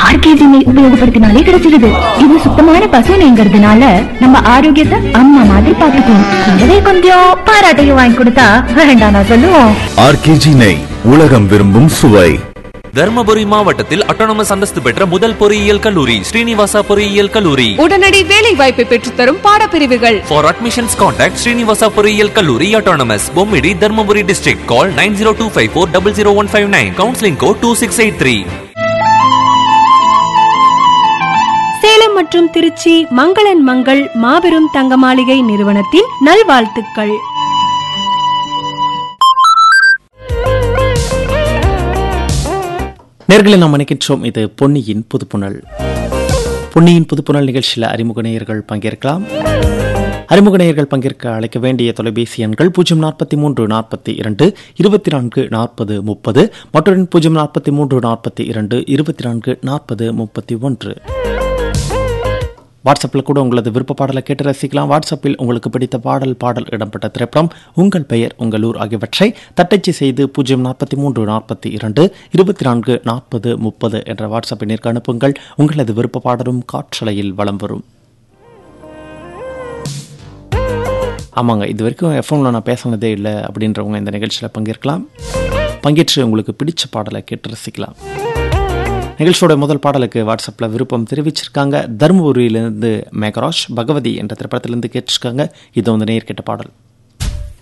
RKG நெய் உபயோகப்படுத்தினாலே கிடைச்சிருது இது சுத்தமான பசு நெய்ங்கிறதுனால நம்ம ஆரோக்கியத்தை அம்மா மாதிரி பாத்துக்கணும் கூடவே கொஞ்சம் பாராட்டையும் வாங்கி கொடுத்தா வேண்டாம் நான் சொல்லுவோம் ஆர்கேஜி நெய் உலகம் விரும்பும் சுவை தர்மபுரி மாவட்டத்தில் அட்டானமஸ் அந்தஸ்து பெற்ற முதல் பொறியியல் கல்லூரி ஸ்ரீனிவாசா பொறியியல் கல்லூரி உடனடி வேலை வாய்ப்பை பெற்றுத்தரும் பாடப்பிரிவுகள் For admissions contact Srinivasa பொறியியல் கல்லூரி autonomous Bommidi Dharmapuri district call 9025400159 counseling code 2683 Salem மற்றும் திருச்சி மங்களன் மங்கள் மாபெரும் தங்க மாளிகை நிறுவனத்தின் நல்வாழ்த்துக்கள் நேர்களை நாம் நினைக்கின்றோம் இது பொன்னியின் புதுப்புணல் பொன்னியின் புதுப்புணல் நிகழ்ச்சியில் அறிமுக நேயர்கள் பங்கேற்கலாம் அறிமுக நேயர்கள் பங்கேற்க அழைக்க வேண்டிய தொலைபேசி எண்கள் பூஜ்ஜியம் நாற்பத்தி மூன்று நாற்பத்தி இரண்டு இருபத்தி நான்கு நாற்பது முப்பது மற்றும் பூஜ்ஜியம் நாற்பத்தி மூன்று நாற்பத்தி இரண்டு இருபத்தி நான்கு நாற்பது முப்பத்தி ஒன்று வாட்ஸ்அப்பில் கூட உங்களது விருப்ப பாடலை கேட்டு ரசிக்கலாம் வாட்ஸ்அப்பில் உங்களுக்கு பிடித்த பாடல் பாடல் இடம்பெற்ற திரைப்படம் உங்கள் பெயர் உங்கள் ஊர் ஆகியவற்றை தட்டச்சு செய்து பூஜ்ஜியம் நாற்பத்தி மூன்று நாற்பத்தி இரண்டு இருபத்தி நான்கு நாற்பது முப்பது என்ற வாட்ஸ்அப் எண்ணிற்கு அனுப்புங்கள் உங்களது விருப்ப பாடலும் காற்றலையில் வலம் வரும் ஆமாங்க இது வரைக்கும் எஃப்எம்ல நான் பேசினதே இல்லை அப்படின்றவங்க இந்த நிகழ்ச்சியில் பங்கேற்கலாம் பங்கேற்று உங்களுக்கு பிடிச்ச பாடலை கேட்டு ரசிக்கலாம் நிகழ்ச்சியோட முதல் பாடலுக்கு வாட்ஸ்அப்பில் விருப்பம் தெரிவிச்சிருக்காங்க தருமபுரியிலிருந்து மேகராஜ் பகவதி என்ற திரைப்படத்திலிருந்து கேட்டிருக்காங்க இது வந்து நேர் கேட்ட பாடல்